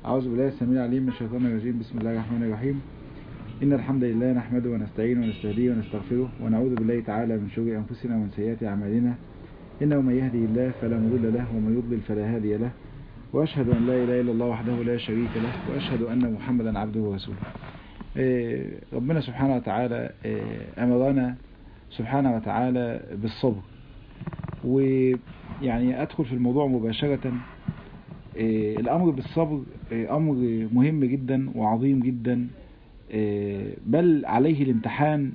أعوذ بالله السميع العليم من الشيطان الرجيم بسم الله الرحمن الرحيم إن الحمد لله نحمده ونستعينه ونستهديه ونستغفره ونعوذ بالله تعالى من شرور أنفسنا ومن سيئات أعمالنا إنه من يهدي الله فلا مضل له ومن يضلل فلا هادي له وأشهد أن لا إله إلا الله وحده لا شريك له وأشهد أن محمدا عبده ورسوله ربنا سبحانه وتعالى أمرنا سبحانه وتعالى بالصبر ويعني أدخل في الموضوع مباشرة الأمر بالصبر أمر مهم جدا وعظيم جدا بل عليه الامتحان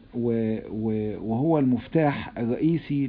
وهو المفتاح الرئيسي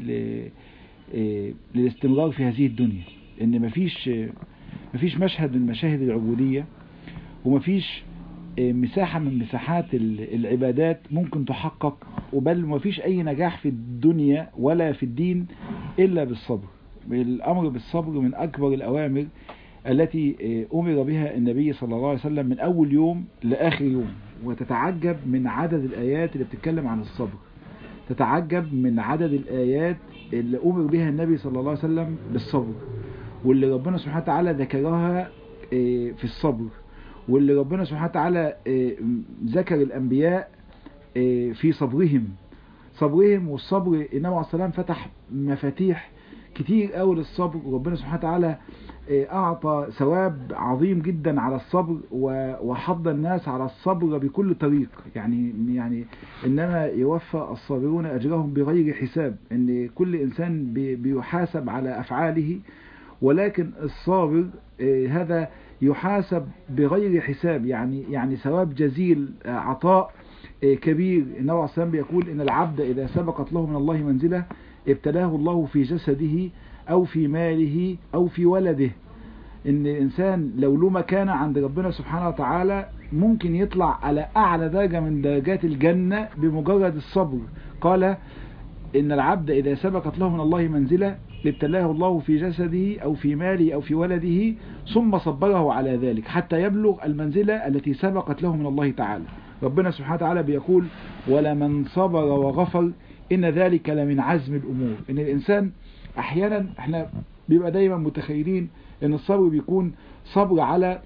للاستمرار في هذه الدنيا ان مفيش مفيش مشهد من مشاهد العبودية ومفيش مساحة من مساحات العبادات ممكن تحقق وبل مفيش اي نجاح في الدنيا ولا في الدين الا بالصبر الامر بالصبر من اكبر الاوامر التي امر بها النبي صلى الله عليه وسلم من اول يوم لاخر يوم وتتعجب من عدد الايات اللي بتتكلم عن الصبر تتعجب من عدد الايات اللي امر بها النبي صلى الله عليه وسلم بالصبر واللي ربنا سبحانه وتعالى ذكرها في الصبر واللي ربنا سبحانه وتعالى ذكر الانبياء في صبرهم صبرهم والصبر النبي عليه السلام فتح مفاتيح كتير قوي للصبر وربنا سبحانه وتعالى أعطى ثواب عظيم جدا على الصبر وحض الناس على الصبر بكل طريق يعني يعني إنما يوفى الصابرون أجرهم بغير حساب إن كل إنسان بيحاسب على أفعاله ولكن الصابر هذا يحاسب بغير حساب يعني يعني ثواب جزيل عطاء كبير النبي عليه الصلاة بيقول إن العبد إذا سبقت له من الله منزله ابتلاه الله في جسده أو في ماله أو في ولده إن الإنسان لو له مكانة عند ربنا سبحانه وتعالى ممكن يطلع على أعلى درجة من درجات الجنة بمجرد الصبر قال إن العبد إذا سبقت له من الله منزلة ابتلاه الله في جسده أو في ماله أو في ولده ثم صبره على ذلك حتى يبلغ المنزلة التي سبقت له من الله تعالى ربنا سبحانه وتعالى بيقول ولمن صبر وغفر إن ذلك لمن عزم الأمور إن الإنسان أحيانا إحنا بيبقى دايما متخيلين إن الصبر بيكون صبر على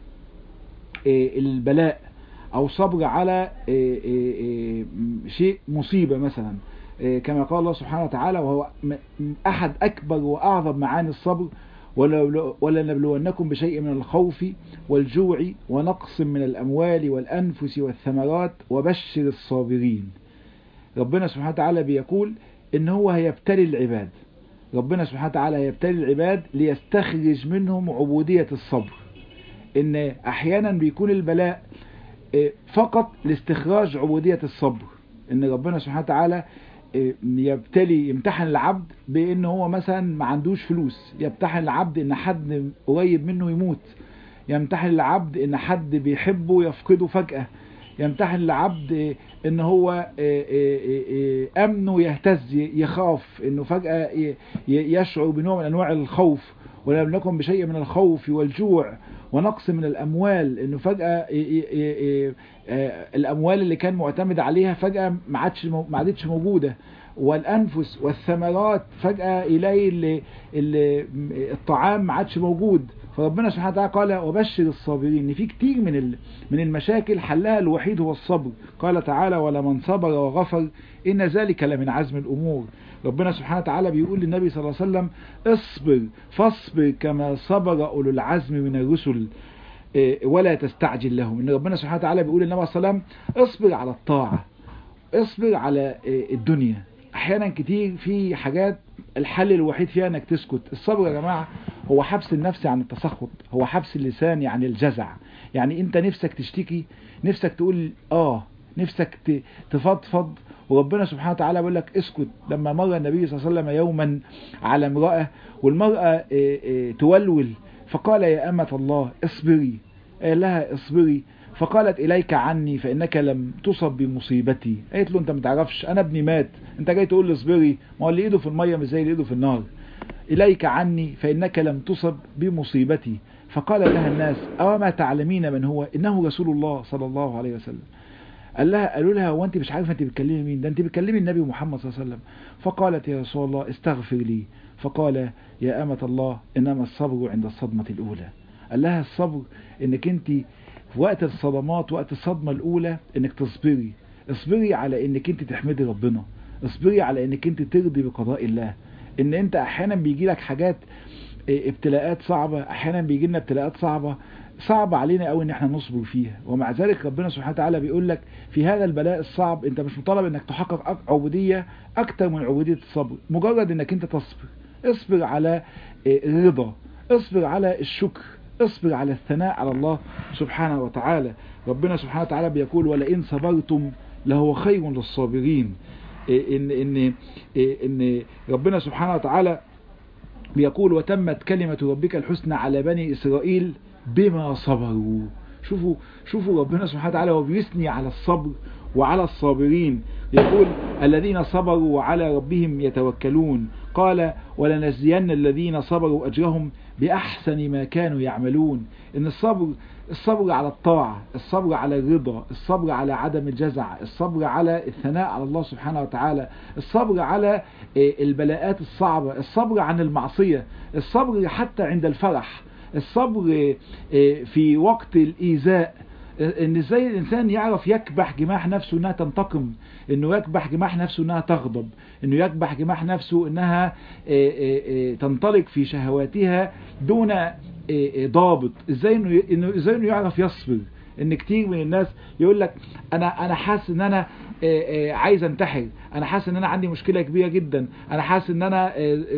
البلاء أو صبر على شيء مصيبة مثلا كما قال الله سبحانه وتعالى وهو أحد أكبر وأعظم معاني الصبر ولنبلونكم بشيء من الخوف والجوع ونقص من الأموال والأنفس والثمرات وبشر الصابرين ربنا سبحانه وتعالى بيقول إن هو هيبتلي العباد ربنا سبحانه وتعالى هيبتلي العباد ليستخرج منهم عبودية الصبر إن أحيانا بيكون البلاء فقط لاستخراج عبودية الصبر إن ربنا سبحانه وتعالى يبتلي يمتحن العبد بان هو مثلا ما عندوش فلوس يمتحن العبد ان حد قريب منه يموت يمتحن العبد ان حد بيحبه يفقده فجأة يمتحن العبد ان هو امنه يهتز يخاف انه فجأة يشعر بنوع من انواع الخوف ولم نكن بشيء من الخوف والجوع ونقص من الاموال انه فجأة الاموال اللي كان معتمد عليها فجأة ما عادش ما عادتش موجودة والانفس والثمرات فجأة يلاقي اللي اللي الطعام ما عادش موجود فربنا سبحانه وتعالى قال وبشر الصابرين ان في كتير من من المشاكل حلها الوحيد هو الصبر قال تعالى ولمن صبر وغفر ان ذلك لمن عزم الامور ربنا سبحانه وتعالى بيقول للنبي صلى الله عليه وسلم اصبر فاصبر كما صبر اولو العزم من الرسل ولا تستعجل لهم ان ربنا سبحانه وتعالى بيقول للنبي صلى الله عليه وسلم اصبر على الطاعة اصبر على الدنيا احيانا كتير في حاجات الحل الوحيد فيها انك تسكت الصبر يا جماعة هو حبس النفس عن التسخط هو حبس اللسان عن الجزع يعني انت نفسك تشتكي نفسك تقول اه نفسك تفضفض وربنا سبحانه وتعالى بيقول لك اسكت لما مر النبي صلى الله عليه وسلم يوما على امرأة والمرأة تولول فقال يا أمة الله اصبري قال لها اصبري فقالت إليك عني فإنك لم تصب بمصيبتي قالت له أنت ما تعرفش أنا ابني مات أنت جاي تقول لي اصبري ما هو اللي إيده في المية مش زي اللي إيده في النار إليك عني فإنك لم تصب بمصيبتي فقال لها الناس أو ما تعلمين من هو إنه رسول الله صلى الله عليه وسلم قال لها قالوا لها هو انت مش عارفه انت بتكلمي مين ده انت بتكلمي النبي محمد صلى الله عليه وسلم فقالت يا رسول الله استغفر لي فقال يا أمة الله إنما الصبر عند الصدمة الأولى قال لها الصبر انك انت في وقت الصدمات وقت الصدمة الاولى انك تصبري اصبري على انك انت تحمدي ربنا اصبري على انك انت ترضي بقضاء الله ان انت احيانا بيجي لك حاجات ابتلاءات صعبة احيانا بيجي لنا ابتلاءات صعبة صعب علينا قوي ان احنا نصبر فيها ومع ذلك ربنا سبحانه وتعالى بيقول لك في هذا البلاء الصعب انت مش مطالب انك تحقق عبودية اكتر من عبودية الصبر مجرد انك انت تصبر اصبر على الرضا اصبر على الشكر اصبر على الثناء على الله سبحانه وتعالى ربنا سبحانه وتعالى بيقول ولئن صبرتم لهو خير للصابرين ان ان ان ربنا سبحانه وتعالى بيقول وتمت كلمة ربك الحسنى على بني إسرائيل بما صبروا شوفوا شوفوا ربنا سبحانه وتعالى وبيثني على الصبر وعلى الصابرين يقول الذين صبروا وعلى ربهم يتوكلون قال ولنجزين الذين صبروا أجرهم بأحسن ما كانوا يعملون إن الصبر الصبر على الطاعة الصبر على الرضا الصبر على عدم الجزع الصبر على الثناء على الله سبحانه وتعالى الصبر على البلاءات الصعبة الصبر عن المعصية الصبر حتى عند الفرح الصبر في وقت الإيذاء ان ازاي الانسان يعرف يكبح جماح نفسه انها تنتقم انه يكبح جماح نفسه انها تغضب انه يكبح جماح نفسه انها تنطلق في شهواتها دون ضابط ازاي انه انه ازاي انه يعرف يصبر ان كتير من الناس يقول لك انا انا حاسس ان انا عايز انتحر انا حاسس ان انا عندي مشكلة كبيرة جدا انا حاسس ان انا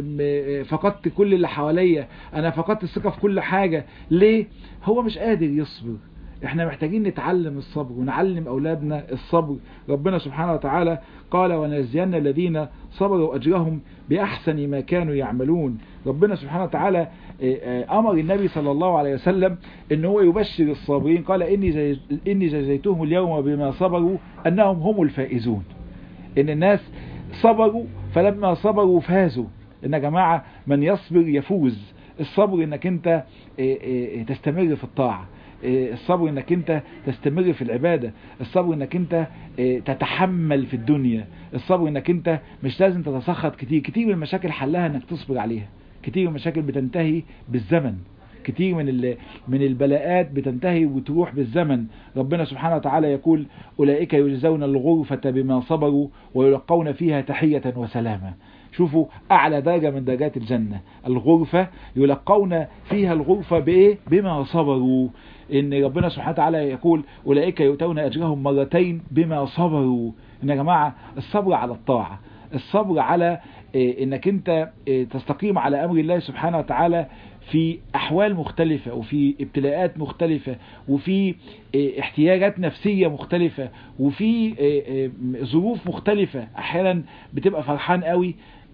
فقدت كل اللي حواليا انا فقدت الثقة في كل حاجة ليه هو مش قادر يصبر احنا محتاجين نتعلم الصبر ونعلم اولادنا الصبر ربنا سبحانه وتعالى قال ونجزين الذين صبروا اجرهم باحسن ما كانوا يعملون ربنا سبحانه وتعالى امر النبي صلى الله عليه وسلم ان هو يبشر الصابرين قال اني اني جزيتهم اليوم بما صبروا انهم هم الفائزون ان الناس صبروا فلما صبروا فازوا ان يا جماعه من يصبر يفوز الصبر انك انت تستمر في الطاعه الصبر انك انت تستمر في العبادة الصبر انك انت تتحمل في الدنيا الصبر انك انت مش لازم تتسخط كتير كتير من المشاكل حلها انك تصبر عليها كتير من المشاكل بتنتهي بالزمن كتير من من البلاءات بتنتهي وتروح بالزمن ربنا سبحانه وتعالى يقول أولئك يجزون الغرفة بما صبروا ويلقون فيها تحية وسلاما شوفوا أعلى درجة من درجات الجنة الغرفة يلقون فيها الغرفة بإيه بما صبروا إن ربنا سبحانه وتعالى يقول أولئك يؤتون أجرهم مرتين بما صبروا إن يا جماعة الصبر على الطاعة الصبر على إنك أنت تستقيم على أمر الله سبحانه وتعالى في أحوال مختلفة وفي ابتلاءات مختلفة وفي احتياجات نفسية مختلفة وفي ظروف مختلفة أحيانا بتبقى فرحان قوي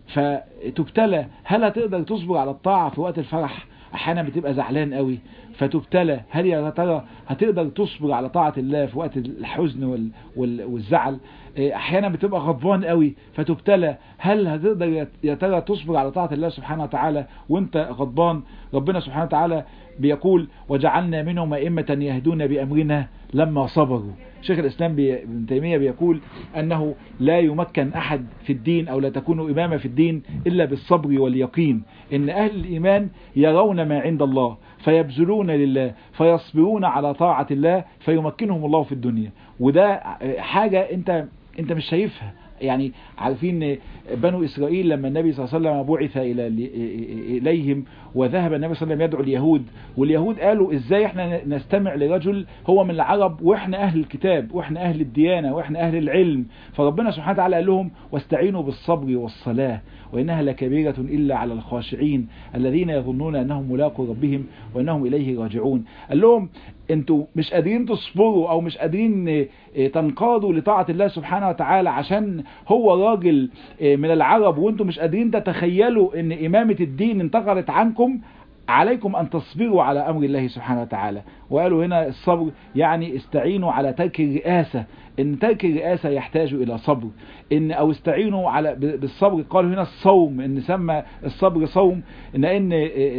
فتبتلى هل هتقدر تصبر على الطاعة في وقت الفرح احيانا بتبقى زعلان قوي فتبتلى هل يا ترى هتقدر تصبر على طاعة الله في وقت الحزن وال وال والزعل احيانا بتبقى غضبان قوي فتبتلى هل هتقدر يا ترى تصبر على طاعة الله سبحانه وتعالى وانت غضبان ربنا سبحانه وتعالى بيقول وجعلنا منهم ائمة يهدون بأمرنا لما صبروا شيخ الإسلام ابن تيمية بيقول أنه لا يمكن أحد في الدين أو لا تكون إمامة في الدين إلا بالصبر واليقين إن أهل الإيمان يرون ما عند الله فيبذلون لله فيصبرون على طاعة الله فيمكنهم الله في الدنيا وده حاجة أنت أنت مش شايفها يعني عارفين بنو إسرائيل لما النبي صلى الله عليه وسلم بعث إلى إليهم وذهب النبي صلى الله عليه وسلم يدعو اليهود واليهود قالوا إزاي إحنا نستمع لرجل هو من العرب وإحنا أهل الكتاب وإحنا أهل الديانة وإحنا أهل العلم فربنا سبحانه وتعالى قال لهم واستعينوا بالصبر والصلاة وإنها لكبيرة إلا على الخاشعين الذين يظنون أنهم ملاقوا ربهم وأنهم إليه راجعون قال لهم انتوا مش قادرين تصبروا او مش قادرين تنقادوا لطاعة الله سبحانه وتعالى عشان هو راجل من العرب وانتوا مش قادرين تتخيلوا ان امامة الدين انتقلت عنكم عليكم أن تصبروا على أمر الله سبحانه وتعالى وقالوا هنا الصبر يعني استعينوا على ترك الرئاسة ان ترك الرئاسة يحتاج الى صبر ان او استعينوا على بالصبر قالوا هنا الصوم ان سمى الصبر صوم ان ان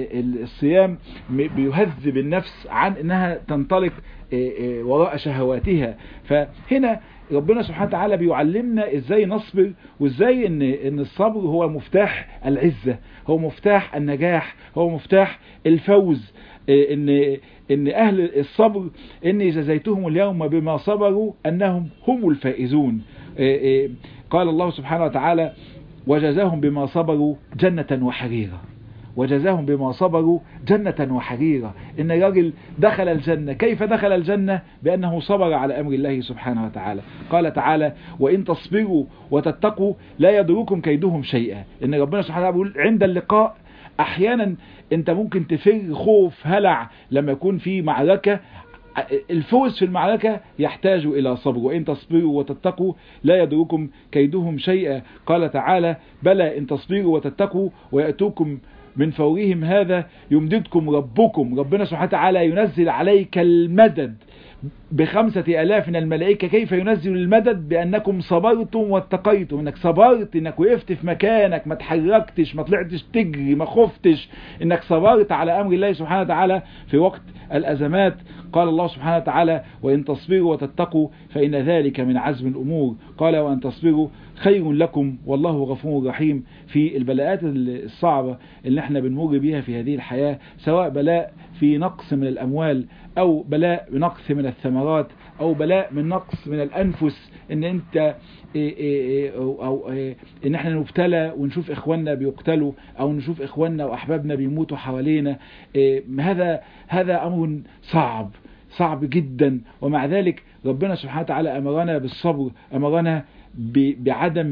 الصيام بيهذب النفس عن انها تنطلق وراء شهواتها فهنا ربنا سبحانه وتعالى بيعلمنا ازاي نصبر وازاي ان ان الصبر هو مفتاح العزة هو مفتاح النجاح هو مفتاح الفوز ان ان اهل الصبر اني جزيتهم اليوم بما صبروا انهم هم الفائزون قال الله سبحانه وتعالى وجزاهم بما صبروا جنة وحريرا وجزاهم بما صبروا جنة وحريرا إن الرجل دخل الجنة كيف دخل الجنة بأنه صبر على أمر الله سبحانه وتعالى قال تعالى وإن تصبروا وتتقوا لا يضركم كيدهم شيئا إن ربنا سبحانه وتعالى بيقول عند اللقاء أحيانا أنت ممكن تفر خوف هلع لما يكون في معركة الفوز في المعركة يحتاج إلى صبر وإن تصبروا وتتقوا لا يضركم كيدهم شيئا قال تعالى بلى إن تصبروا وتتقوا ويأتوكم من فورهم هذا يمددكم ربكم ربنا سبحانه وتعالى ينزل عليك المدد بخمسة ألاف من الملائكة كيف ينزل المدد بأنكم صبرتم واتقيتم انك صبرت انك وقفت في مكانك ما تحركتش ما طلعتش تجري ما خفتش انك صبرت على أمر الله سبحانه وتعالى في وقت الأزمات قال الله سبحانه وتعالى وإن تصبروا وتتقوا فإن ذلك من عزم الأمور قال وأن تصبروا خير لكم والله غفور رحيم في البلاءات الصعبة اللي احنا بنمر بيها في هذه الحياة سواء بلاء في نقص من الأموال أو بلاء بنقص من الثمرات أو بلاء من نقص من الأنفس إن أنت أو, أو إن احنا نبتلى ونشوف إخواننا بيقتلوا أو نشوف إخواننا وأحبابنا بيموتوا حوالينا هذا هذا أمر صعب صعب جدا ومع ذلك ربنا سبحانه وتعالى أمرنا بالصبر أمرنا بعدم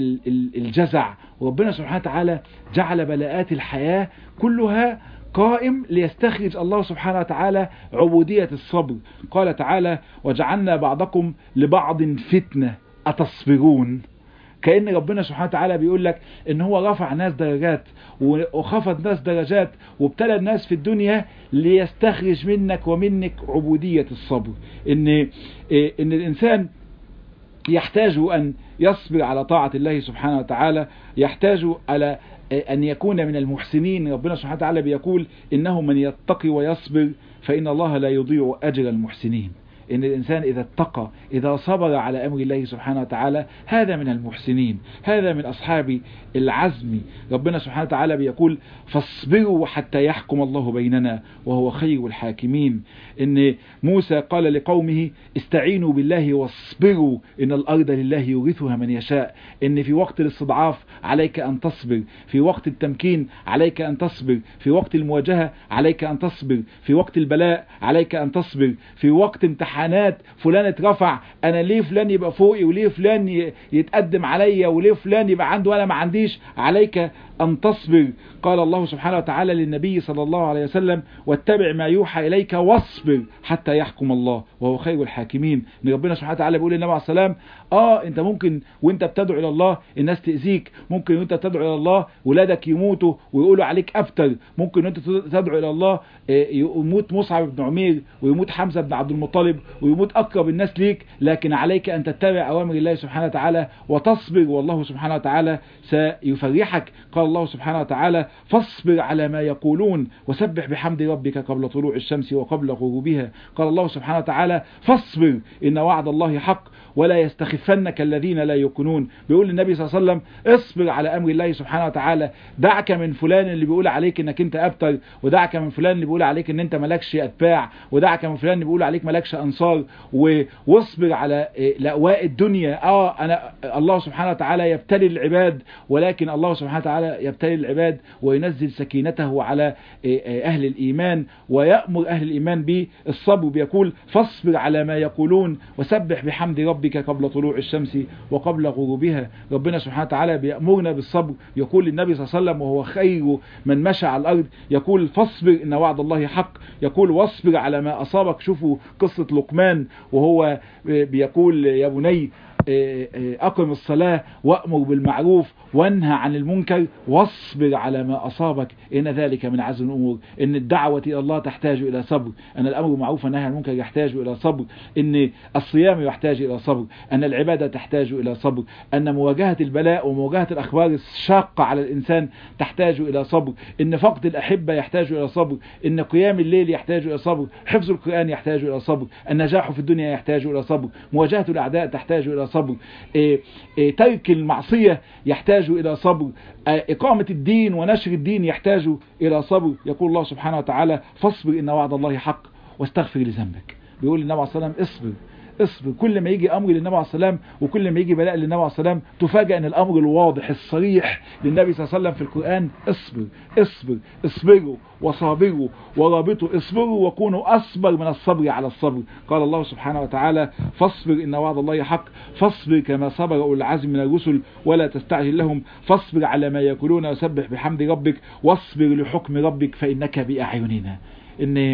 الجزع وربنا سبحانه وتعالى جعل بلاءات الحياة كلها قائم ليستخرج الله سبحانه وتعالى عبودية الصبر قال تعالى وجعلنا بعضكم لبعض فتنة أتصبرون كأن ربنا سبحانه وتعالى بيقول لك ان هو رفع ناس درجات وخفض ناس درجات وابتلى الناس في الدنيا ليستخرج منك ومنك عبودية الصبر ان, إن الإنسان يحتاج أن يصبر على طاعة الله سبحانه وتعالى يحتاج على أن يكون من المحسنين ربنا سبحانه وتعالى بيقول إنه من يتقي ويصبر فإن الله لا يضيع أجر المحسنين إن الإنسان إذا اتقى إذا صبر على أمر الله سبحانه وتعالى هذا من المحسنين هذا من أصحاب العزم ربنا سبحانه وتعالى بيقول فاصبروا حتى يحكم الله بيننا وهو خير الحاكمين إن موسى قال لقومه استعينوا بالله واصبروا إن الأرض لله يورثها من يشاء إن في وقت الاستضعاف عليك أن تصبر في وقت التمكين عليك أن تصبر في وقت المواجهة عليك أن تصبر في وقت البلاء عليك أن تصبر في وقت امتحانات فلان اترفع أنا ليه فلان يبقى فوقي وليه فلان يتقدم عليا وليه فلان يبقى عنده وأنا ما عنديش عليك أن تصبر قال الله سبحانه وتعالى للنبي صلى الله عليه وسلم واتبع ما يوحى إليك واصبر حتى يحكم الله وهو خير الحاكمين ان ربنا سبحانه وتعالى بيقول للنبي عليه السلام اه انت ممكن وانت بتدعو الى الله الناس تأذيك ممكن وانت بتدعو الى الله ولادك يموتوا ويقولوا عليك ابتر ممكن وانت تدعو الى الله يموت مصعب بن عمير ويموت حمزة بن عبد المطلب ويموت اقرب الناس ليك لكن عليك ان تتبع اوامر الله سبحانه وتعالى وتصبر والله سبحانه وتعالى سيفرحك قال الله سبحانه وتعالى فاصبر على ما يقولون وسبح بحمد ربك قبل طلوع الشمس وقبل غروبها قال الله سبحانه وتعالى فاصبر إن وعد الله حق ولا يستخفنك الذين لا يكونون بيقول النبي صلى الله عليه وسلم اصبر على أمر الله سبحانه وتعالى دعك من فلان اللي بيقول عليك انك انت ابتر ودعك من فلان اللي بيقول عليك ان انت مالكش اتباع ودعك من فلان اللي بيقول عليك مالكش انصار واصبر على لأواء الدنيا اه انا الله سبحانه وتعالى يبتلي العباد ولكن الله سبحانه وتعالى يبتلي العباد وينزل سكينته على اهل الايمان ويأمر اهل الايمان بالصبر بيقول فاصبر على ما يقولون وسبح بحمد ربك قبل طلوع الشمس وقبل غروبها ربنا سبحانه وتعالى بيأمرنا بالصبر يقول النبي صلى الله عليه وسلم وهو خير من مشى على الأرض يقول فاصبر إن وعد الله حق يقول واصبر على ما أصابك شوفوا قصة لقمان وهو بيقول يا بني أقم الصلاة وأمر بالمعروف وانهى عن المنكر واصبر على ما أصابك إن ذلك من عزم الأمور إن الدعوة إلى الله تحتاج إلى صبر أن الأمر معروف والنهي عن المنكر يحتاج إلى صبر إن الصيام يحتاج إلى صبر أن العبادة تحتاج إلى صبر أن مواجهة البلاء ومواجهة الأخبار الشاقة على الإنسان تحتاج إلى صبر إن فقد الأحبة يحتاج إلى صبر إن قيام الليل يحتاج إلى صبر حفظ القرآن يحتاج إلى صبر النجاح في الدنيا يحتاج إلى صبر مواجهة الأعداء تحتاج إلى صبر ترك المعصية يحتاج إلى صبر إقامة الدين ونشر الدين يحتاج إلى صبر يقول الله سبحانه وتعالى فاصبر إن وعد الله حق واستغفر لذنبك بيقول النبي عليه الصلاة والسلام اصبر اصبر كل ما يجي امر للنبي عليه السلام وكل ما يجي بلاء للنبي عليه السلام تفاجئ ان الامر الواضح الصريح للنبي صلى الله عليه وسلم في القرآن اصبر اصبر اصبروا وصابروا ورابطوا اصبروا وكونوا اصبر من الصبر على الصبر قال الله سبحانه وتعالى فاصبر ان وعد الله حق فاصبر كما صبر اولو العزم من الرسل ولا تستعجل لهم فاصبر على ما يقولون وسبح بحمد ربك واصبر لحكم ربك فانك باعيننا ان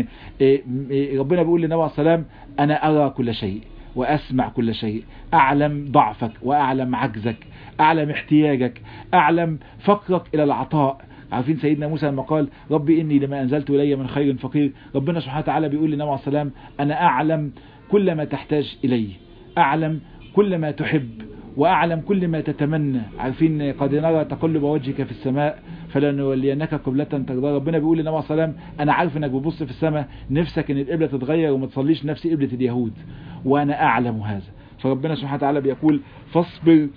ربنا بيقول للنبي عليه السلام انا ارى كل شيء وأسمع كل شيء أعلم ضعفك وأعلم عجزك أعلم احتياجك أعلم فقرك إلى العطاء عارفين سيدنا موسى لما قال ربي إني لما أنزلت إلي من خير فقير ربنا سبحانه وتعالى بيقول للنبي عليه السلام أنا أعلم كل ما تحتاج إليه أعلم كل ما تحب وأعلم كل ما تتمنى عارفين قد نرى تقلب وجهك في السماء فلنولينك قبلة ترضى ربنا بيقول للنبي عليه السلام أنا عارف إنك بتبص في السماء نفسك إن القبلة تتغير وما تصليش نفس قبلة اليهود وأنا أعلم هذا فربنا سبحانه وتعالى بيقول فاصبر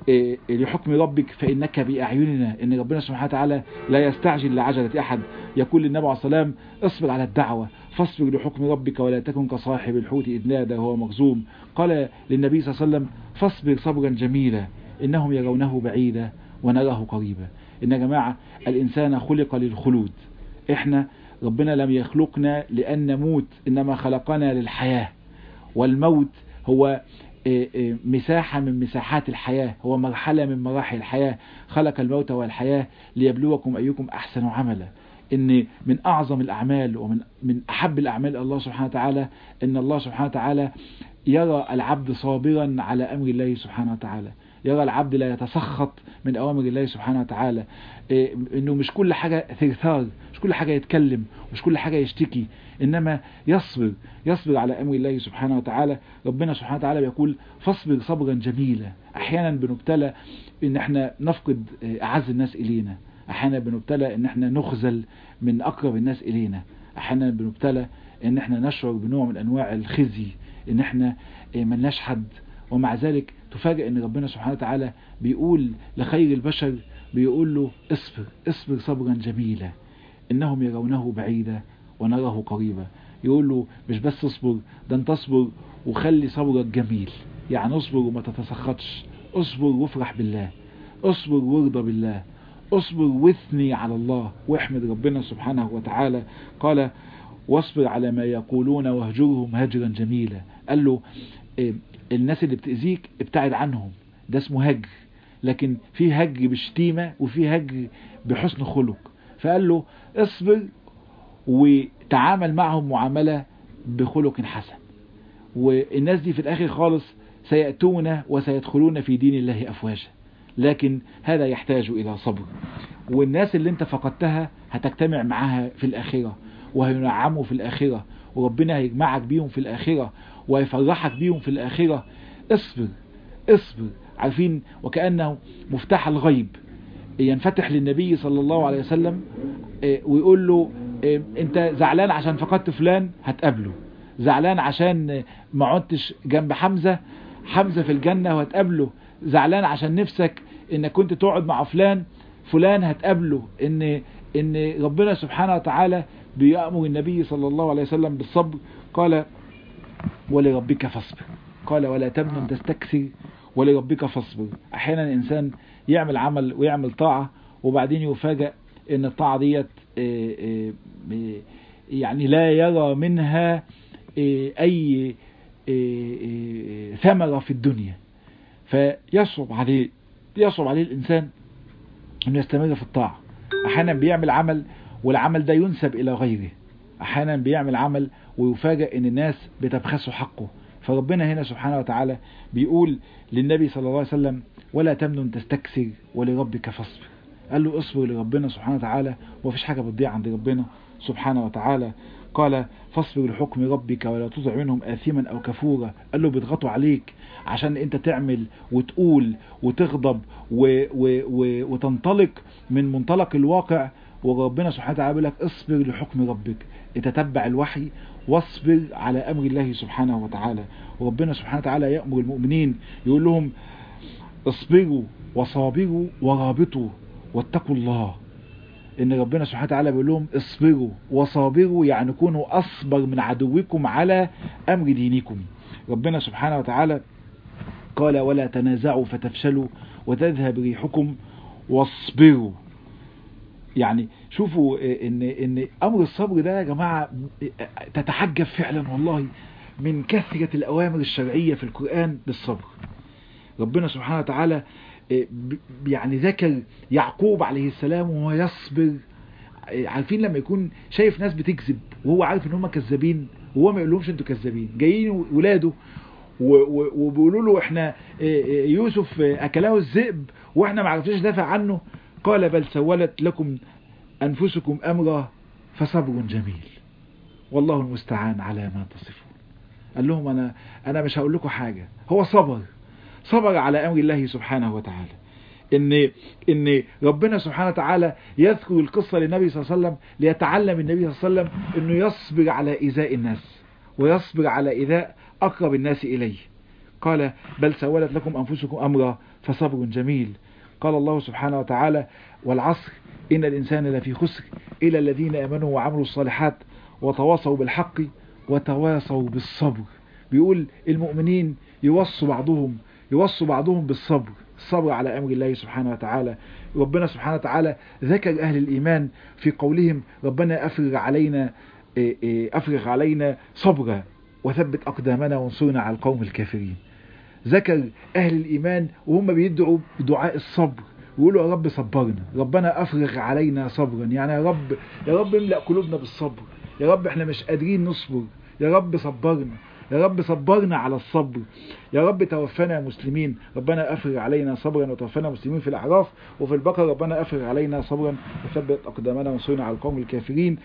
لحكم ربك فإنك بأعيننا إن ربنا سبحانه وتعالى لا يستعجل لعجلة أحد يقول للنبي عليه السلام اصبر على الدعوة فاصبر لحكم ربك ولا تكن كصاحب الحوت إذ نادى وهو مغزوم قال للنبي صلى الله عليه وسلم فاصبر صبرا جميلا إنهم يرونه بعيدا ونراه قريبا إن يا جماعة الإنسان خلق للخلود إحنا ربنا لم يخلقنا لأن نموت إنما خلقنا للحياة والموت هو مساحة من مساحات الحياة هو مرحلة من مراحل الحياة خلق الموت والحياة ليبلوكم أيكم أحسن عملا ان من اعظم الاعمال ومن من احب الاعمال الله سبحانه وتعالى ان الله سبحانه وتعالى يرى العبد صابرا على امر الله سبحانه وتعالى يرى العبد لا يتسخط من اوامر الله سبحانه وتعالى إيه انه مش كل حاجة ثرثار مش كل حاجة يتكلم مش كل حاجة يشتكي انما يصبر يصبر على امر الله سبحانه وتعالى ربنا سبحانه وتعالى بيقول فاصبر صبرا جميلا احيانا بنبتلى ان احنا نفقد اعز الناس الينا احيانا بنبتلى ان احنا نخزل من اقرب الناس الينا احيانا بنبتلى ان احنا نشعر بنوع من انواع الخزي ان احنا ملناش حد ومع ذلك تفاجئ ان ربنا سبحانه وتعالى بيقول لخير البشر بيقول له اصبر اصبر صبرا جميلا انهم يرونه بعيدا ونراه قريبا يقول له مش بس اصبر ده انت اصبر وخلي صبرك جميل يعني اصبر وما تتسخطش اصبر وافرح بالله اصبر وارضى بالله اصبر واثني على الله واحمد ربنا سبحانه وتعالى قال واصبر على ما يقولون واهجرهم هجرا جميلا قال له إيه الناس اللي بتأذيك ابتعد عنهم ده اسمه هجر لكن في هجر بشتيمة وفي هجر بحسن خلق فقال له اصبر وتعامل معهم معاملة بخلق حسن والناس دي في الاخر خالص سيأتون وسيدخلون في دين الله أفواجا لكن هذا يحتاج إلى صبر والناس اللي انت فقدتها هتجتمع معاها في الآخرة وهينعموا في الآخرة وربنا هيجمعك بيهم في الآخرة ويفرحك بيهم في الآخرة اصبر اصبر عارفين وكأنه مفتاح الغيب ينفتح للنبي صلى الله عليه وسلم ويقول له انت زعلان عشان فقدت فلان هتقابله زعلان عشان ما عدتش جنب حمزة حمزة في الجنة وهتقابله زعلان عشان نفسك انك كنت تقعد مع فلان فلان هتقابله ان ان ربنا سبحانه وتعالى بيأمر النبي صلى الله عليه وسلم بالصبر قال ولربك فاصبر قال ولا تمنن تستكثر ولربك فاصبر احيانا الانسان يعمل عمل ويعمل طاعة وبعدين يفاجأ ان الطاعة ديت يعني لا يرى منها اي ثمرة في الدنيا فيصعب عليه يصعب عليه الإنسان أنه يستمر في الطاعة أحيانا بيعمل عمل والعمل ده ينسب إلى غيره أحيانا بيعمل عمل ويفاجأ أن الناس بتبخسه حقه فربنا هنا سبحانه وتعالى بيقول للنبي صلى الله عليه وسلم ولا تمنن تستكثر ولربك فاصبر قال له اصبر لربنا سبحانه وتعالى ومفيش حاجة بتضيع عند ربنا سبحانه وتعالى قال فاصبر لحكم ربك ولا تطع منهم آثما أو كفورا قال له بيضغطوا عليك عشان انت تعمل وتقول وتغضب و و و وتنطلق من منطلق الواقع وربنا سبحانه وتعالى بيقول لك اصبر لحكم ربك اتتبع الوحي واصبر على امر الله سبحانه وتعالى وربنا سبحانه وتعالى يأمر المؤمنين يقول لهم اصبروا وصابروا ورابطوا واتقوا الله ان ربنا سبحانه وتعالى بيقول لهم اصبروا وصابروا يعني كونوا اصبر من عدوكم على امر دينكم ربنا سبحانه وتعالى قال ولا تنازعوا فتفشلوا وتذهب ريحكم واصبروا يعني شوفوا ان ان امر الصبر ده يا جماعه تتعجب فعلا والله من كثره الاوامر الشرعيه في القران بالصبر ربنا سبحانه وتعالى يعني ذكر يعقوب عليه السلام وهو يصبر عارفين لما يكون شايف ناس بتكذب وهو عارف ان هم كذابين وهو ما يقولهمش انتوا كذابين جايين ولاده وبيقولوا له احنا يوسف اكله الذئب واحنا ما عرفناش دافع عنه قال بل سولت لكم انفسكم امرا فصبر جميل والله المستعان على ما تصفون قال لهم انا انا مش هقول لكم حاجه هو صبر صبر على امر الله سبحانه وتعالى ان ان ربنا سبحانه وتعالى يذكر القصه للنبي صلى الله عليه وسلم ليتعلم النبي صلى الله عليه وسلم انه يصبر على ايذاء الناس ويصبر على ايذاء اقرب الناس اليه قال بل سولت لكم انفسكم امرا فصبر جميل قال الله سبحانه وتعالى والعصر ان الانسان لفي خسر الا الذين امنوا وعملوا الصالحات وتواصوا بالحق وتواصوا بالصبر بيقول المؤمنين يوصوا بعضهم يوصوا بعضهم بالصبر الصبر على أمر الله سبحانه وتعالى ربنا سبحانه وتعالى ذكر أهل الإيمان في قولهم ربنا أفرغ علينا أفرغ علينا صبرا وثبت أقدامنا وانصرنا على القوم الكافرين ذكر أهل الإيمان وهم بيدعوا بدعاء الصبر ويقولوا يا رب صبرنا ربنا أفرغ علينا صبرا يعني يا رب يا رب املأ قلوبنا بالصبر يا رب احنا مش قادرين نصبر يا رب صبرنا يا رب صبرنا على الصبر يا رب توفنا مسلمين ربنا أفرغ علينا صبرا وتوفنا مسلمين في الأعراف وفي البقرة ربنا أفرغ علينا صبرا وثبت أقدامنا وانصرنا على القوم الكافرين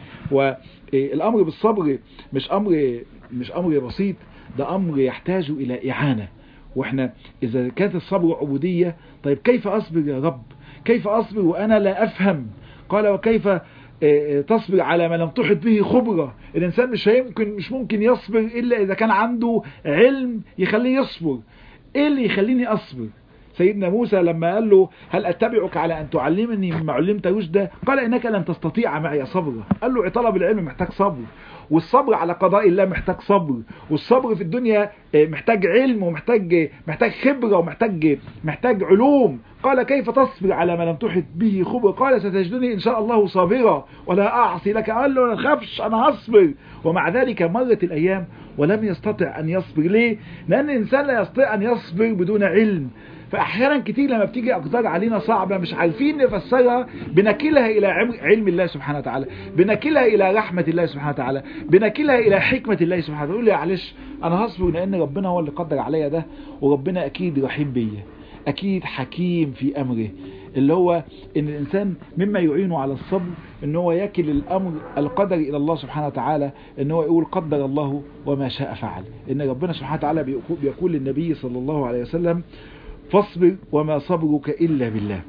والأمر بالصبر مش أمر مش أمر بسيط ده أمر يحتاج إلى إعانة واحنا إذا كانت الصبر عبودية طيب كيف أصبر يا رب كيف أصبر وأنا لا أفهم قال وكيف تصبر على ما لم تحط به خبرة الإنسان مش يمكن مش ممكن يصبر إلا إذا كان عنده علم يخليه يصبر إيه اللي يخليني أصبر سيدنا موسى لما قال له هل أتبعك على أن تعلمني مما علمت رشدا قال إنك لن تستطيع معي صبرا قال له طلب العلم محتاج صبر والصبر على قضاء الله محتاج صبر والصبر في الدنيا محتاج علم ومحتاج محتاج خبرة ومحتاج محتاج علوم قال كيف تصبر على ما لم تحط به خبرة قال ستجدني إن شاء الله صابرا ولا أعصي لك قال له لا تخافش أنا هصبر ومع ذلك مرت الأيام ولم يستطع أن يصبر ليه لأن الإنسان لا يستطيع أن يصبر بدون علم فاحيانا كتير لما بتيجي اقدار علينا صعبه مش عارفين نفسرها بنكلها الى علم الله سبحانه وتعالى بنكلها الى رحمه الله سبحانه وتعالى بنكلها الى حكمه الله سبحانه وتعالى يقول لي معلش انا هصبر لان ربنا هو اللي قدر عليا ده وربنا اكيد رحيم بيا اكيد حكيم في امره اللي هو ان الانسان مما يعينه على الصبر ان هو يكل الامر القدر الى الله سبحانه وتعالى ان هو يقول قدر الله وما شاء فعل ان ربنا سبحانه وتعالى بيقول للنبي صلى الله عليه وسلم فاصبر وما صبرك إلا بالله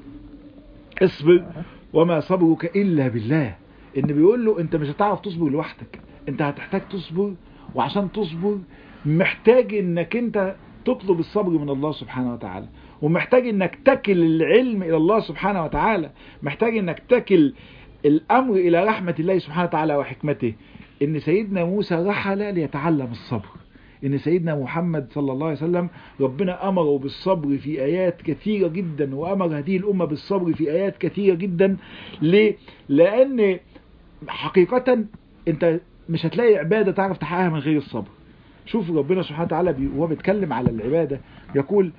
اصبر وما صبرك إلا بالله ان بيقول له انت مش هتعرف تصبر لوحدك انت هتحتاج تصبر وعشان تصبر محتاج انك انت تطلب الصبر من الله سبحانه وتعالى ومحتاج انك تكل العلم الى الله سبحانه وتعالى محتاج انك تكل الامر الى رحمة الله سبحانه وتعالى وحكمته ان سيدنا موسى رحل ليتعلم الصبر ان سيدنا محمد صلى الله عليه وسلم ربنا امره بالصبر في ايات كثيرة جدا وامر هذه الامة بالصبر في ايات كثيرة جدا ليه لان حقيقة انت مش هتلاقي عبادة تعرف تحققها من غير الصبر شوف ربنا سبحانه وتعالى وهو بيتكلم على العبادة يقول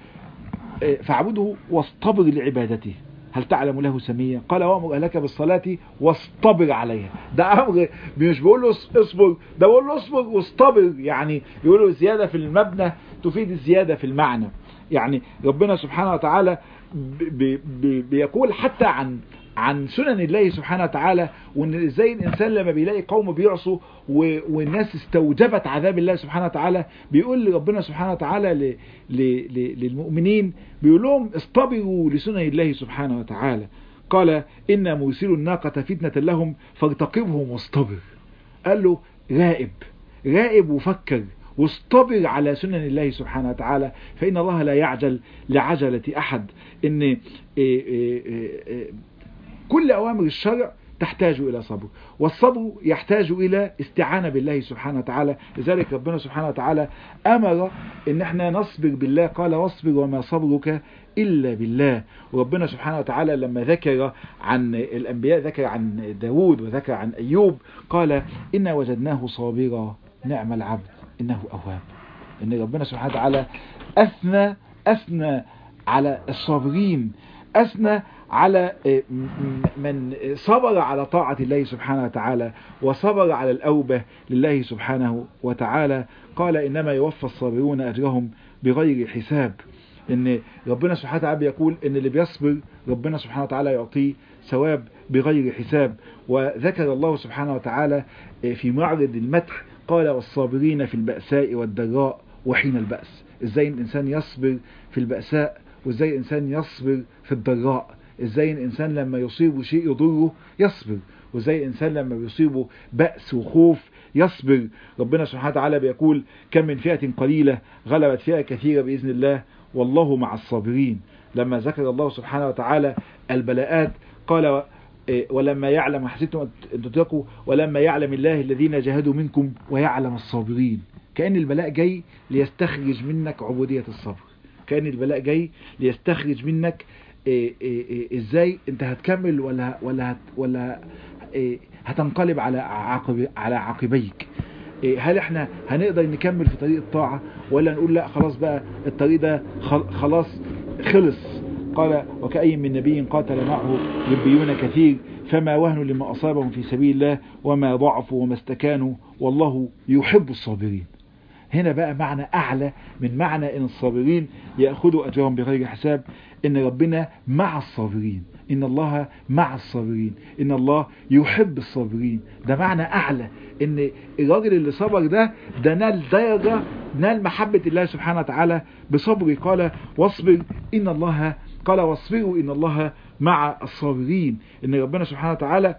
فاعبده واصطبر لعبادته هل تعلم له سمية قال وامر اهلك بالصلاة واصطبر عليها ده امر مش بيقول له اصبر ده بيقول له اصبر واصطبر يعني بيقول له زيادة في المبنى تفيد الزيادة في المعنى يعني ربنا سبحانه وتعالى بي بي بيقول حتى عن عن سنن الله سبحانه وتعالى وان ازاي الانسان لما بيلاقي قوم بيعصوا والناس استوجبت عذاب الله سبحانه وتعالى بيقول لربنا سبحانه وتعالى ل ل ل للمؤمنين بيقول لهم اصطبروا لسنن الله سبحانه وتعالى قال إنا مرسل الناقة فتنة لهم فارتقبهم واصطبر قال له راقب راقب وفكر واصطبر على سنن الله سبحانه وتعالى فإن الله لا يعجل لعجلة أحد إن إيه إيه إيه كل أوامر الشرع تحتاج إلى صبر والصبر يحتاج إلى استعانة بالله سبحانه وتعالى لذلك ربنا سبحانه وتعالى أمر إن احنا نصبر بالله قال واصبر وما صبرك إلا بالله وربنا سبحانه وتعالى لما ذكر عن الأنبياء ذكر عن داود وذكر عن أيوب قال إنا وجدناه صابرا نعم العبد إنه أواب إن ربنا سبحانه وتعالى أثنى أثنى على الصابرين أثنى على من صبر على طاعة الله سبحانه وتعالى وصبر على الأوبة لله سبحانه وتعالى قال إنما يوفى الصابرون أجرهم بغير حساب إن ربنا سبحانه وتعالى بيقول إن اللي بيصبر ربنا سبحانه وتعالى يعطيه ثواب بغير حساب وذكر الله سبحانه وتعالى في معرض المدح قال والصابرين في البأساء والضراء وحين البأس ازاي الإنسان يصبر في البأساء وازاي الإنسان يصبر في الضراء ازاي الإنسان لما يصيبه شيء يضره يصبر وازاي الإنسان لما يصيبه بأس وخوف يصبر ربنا سبحانه وتعالى بيقول كم من فئة قليلة غلبت فئة كثيرة بإذن الله والله مع الصابرين لما ذكر الله سبحانه وتعالى البلاءات قال ولما يعلم حسيتم أن تتركوا ولما يعلم الله الذين جاهدوا منكم ويعلم الصابرين كأن البلاء جاي ليستخرج منك عبودية الصبر كأن البلاء جاي ليستخرج منك إيه إيه إيه ازاي انت هتكمل ولا ولا هت ولا هتنقلب على عقب على عقبيك هل احنا هنقدر نكمل في طريق الطاعة ولا نقول لا خلاص بقى الطريق ده خلاص خلص قال وكأي من نبي قاتل معه ربيون كثير فما وهنوا لما أصابهم في سبيل الله وما ضعفوا وما استكانوا والله يحب الصابرين هنا بقى معنى أعلى من معنى أن الصابرين يأخذوا أجرهم بغير حساب إن ربنا مع الصابرين إن الله مع الصابرين إن الله يحب الصابرين ده معنى أعلى إن الراجل اللي صبر ده ده نال درجة نال محبة الله سبحانه وتعالى بصبره قال واصبر إن الله قال واصبروا إن الله مع الصابرين إن ربنا سبحانه وتعالى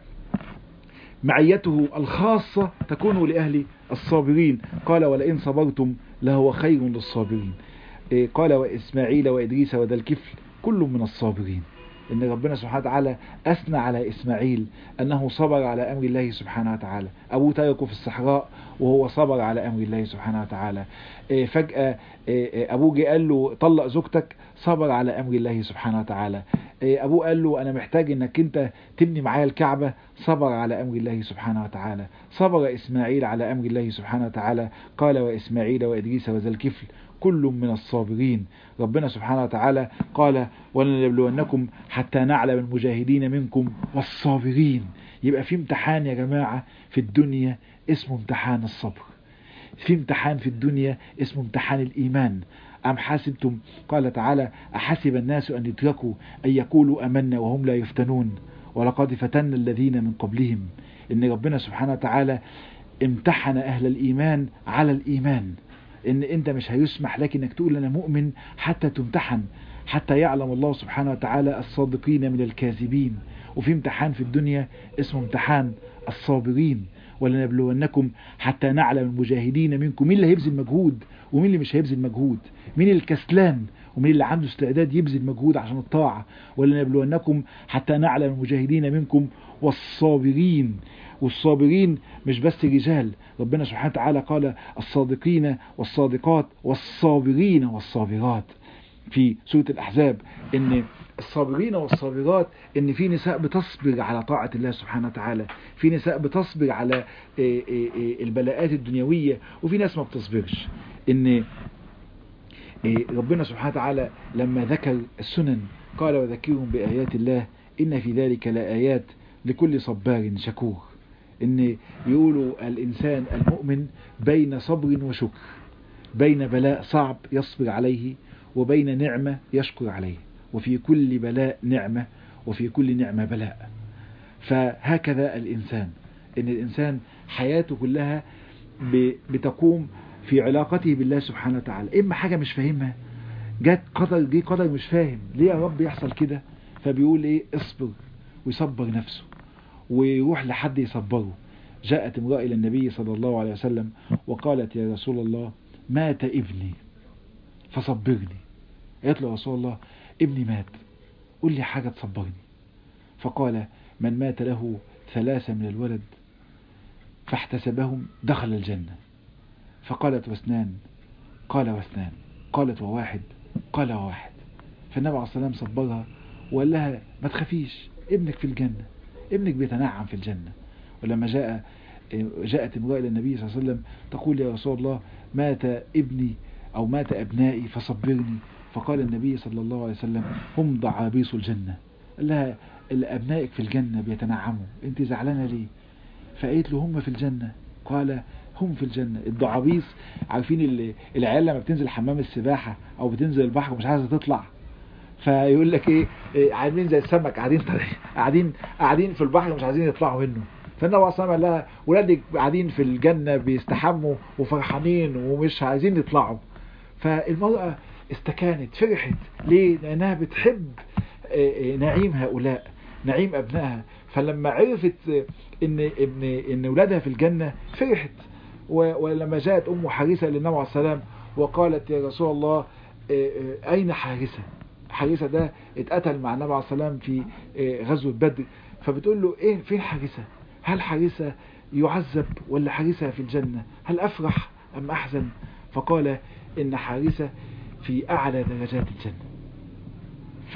معيته الخاصة تكون لأهل الصابرين قال ولئن صبرتم لهو خير للصابرين قال وإسماعيل وإدريس وذا الكفل كل من الصابرين إن ربنا سبحانه وتعالى أثنى على إسماعيل أنه صبر على أمر الله سبحانه وتعالى أبوه تركه في الصحراء وهو صبر على أمر الله سبحانه وتعالى فجأة أبوه جه قال له طلق زوجتك صبر على أمر الله سبحانه وتعالى أبوه قال له أنا محتاج أنك أنت تبني معايا الكعبة صبر على أمر الله سبحانه وتعالى صبر إسماعيل على أمر الله سبحانه وتعالى قال وإسماعيل وإدريس وذا الكفل كل من الصابرين ربنا سبحانه وتعالى قال ولنبلونكم حتى نعلم المجاهدين منكم والصابرين يبقى في امتحان يا جماعة في الدنيا اسمه امتحان الصبر في امتحان في الدنيا اسمه امتحان الإيمان أم حسبتم قال تعالى أحسب الناس أن يتركوا أن يقولوا أمنا وهم لا يفتنون ولقد فتن الذين من قبلهم إن ربنا سبحانه وتعالى امتحن أهل الإيمان على الإيمان ان انت مش هيسمح لك انك تقول انا مؤمن حتى تمتحن حتى يعلم الله سبحانه وتعالى الصادقين من الكاذبين وفي امتحان في الدنيا اسمه امتحان الصابرين ولنبلونكم حتى نعلم المجاهدين منكم مين اللي هيبذل مجهود ومين اللي مش هيبذل مجهود مين الكسلان ومين اللي عنده استعداد يبذل مجهود عشان الطاعة ولنبلونكم حتى نعلم المجاهدين منكم والصابرين والصابرين مش بس رجال ربنا سبحانه وتعالى قال الصادقين والصادقات والصابرين والصابرات في سورة الأحزاب ان الصابرين والصابرات ان في نساء بتصبر على طاعة الله سبحانه وتعالى في نساء بتصبر على البلاءات الدنيوية وفي ناس ما بتصبرش ان ربنا سبحانه وتعالى لما ذكر السنن قال وذكرهم بآيات الله إن في ذلك لآيات لكل صبار شكور ان يقولوا الإنسان المؤمن بين صبر وشكر بين بلاء صعب يصبر عليه وبين نعمة يشكر عليه وفي كل بلاء نعمة وفي كل نعمة بلاء فهكذا الإنسان إن الإنسان حياته كلها بتقوم في علاقته بالله سبحانه وتعالى إما حاجة مش فاهمها جت قدر جه قدر مش فاهم ليه يا رب يحصل كده فبيقول إيه اصبر ويصبر نفسه ويروح لحد يصبره جاءت امرأة إلى النبي صلى الله عليه وسلم وقالت يا رسول الله مات ابني فصبرني قالت له يا رسول الله ابني مات قل لي حاجة تصبرني فقال من مات له ثلاثة من الولد فاحتسبهم دخل الجنة فقالت واثنان قال واثنان قالت وواحد قال وواحد فالنبي عليه الصلاة والسلام صبرها وقال لها ما تخافيش ابنك في الجنة ابنك بيتنعم في الجنة ولما جاء جاءت امرأة إلى النبي صلى الله عليه وسلم تقول يا رسول الله مات ابني أو مات أبنائي فصبرني فقال النبي صلى الله عليه وسلم هم ضعابيص الجنة قال لها أبنائك في الجنة بيتنعموا أنت زعلانة ليه فقالت له هم في الجنة قال هم في الجنة الضعابيص عارفين العيال لما بتنزل حمام السباحة أو بتنزل البحر مش عايزة تطلع فيقول لك ايه, إيه عاملين زي السمك قاعدين قاعدين قاعدين في البحر مش عايزين يطلعوا منه فالنبي عليه الصلاه قال لها ولادك قاعدين في الجنه بيستحموا وفرحانين ومش عايزين يطلعوا فالمراه استكانت فرحت ليه لانها بتحب نعيم هؤلاء نعيم ابنائها فلما عرفت ان ابن ان ولادها في الجنه فرحت ولما جاءت ام حارثه للنبي عليه السلام وقالت يا رسول الله اين حارثه حارثة ده اتقتل مع النبي عليه السلام في غزوة بدر فبتقول له ايه فين حارثة هل حارثة يعذب ولا حارثة في الجنة هل افرح ام احزن فقال ان حارثة في اعلى درجات الجنة ف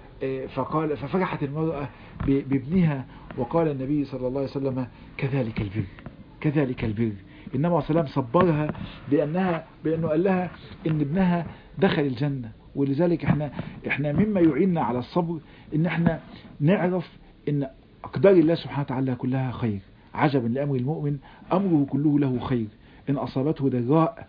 فقال ففرحت المرأة بابنها وقال النبي صلى الله عليه وسلم كذلك البر كذلك البر النبي عليه السلام صبرها بأنها بأنه قال لها إن ابنها دخل الجنة ولذلك احنا احنا مما يعيننا على الصبر ان احنا نعرف ان اقدار الله سبحانه وتعالى كلها خير عجبا لامر المؤمن امره كله له خير ان اصابته ضراء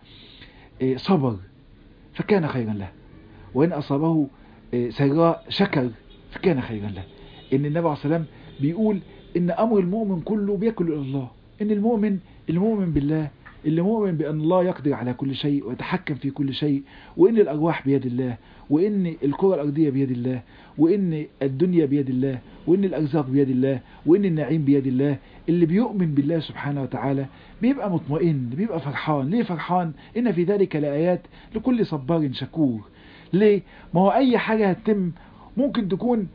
صبر فكان خيرا له وان اصابه سراء شكر فكان خيرا له ان النبي عليه السلام بيقول ان امر المؤمن كله بيكل الى الله ان المؤمن المؤمن بالله اللي مؤمن بأن الله يقدر على كل شيء ويتحكم في كل شيء وإن الأرواح بيد الله وإن الكرة الأرضية بيد الله وإن الدنيا بيد الله وإن الأرزاق بيد الله وإن النعيم بيد الله اللي بيؤمن بالله سبحانه وتعالى بيبقى مطمئن بيبقى فرحان ليه فرحان إن في ذلك لآيات لكل صبار شكور ليه ما هو أي حاجة هتتم ممكن تكون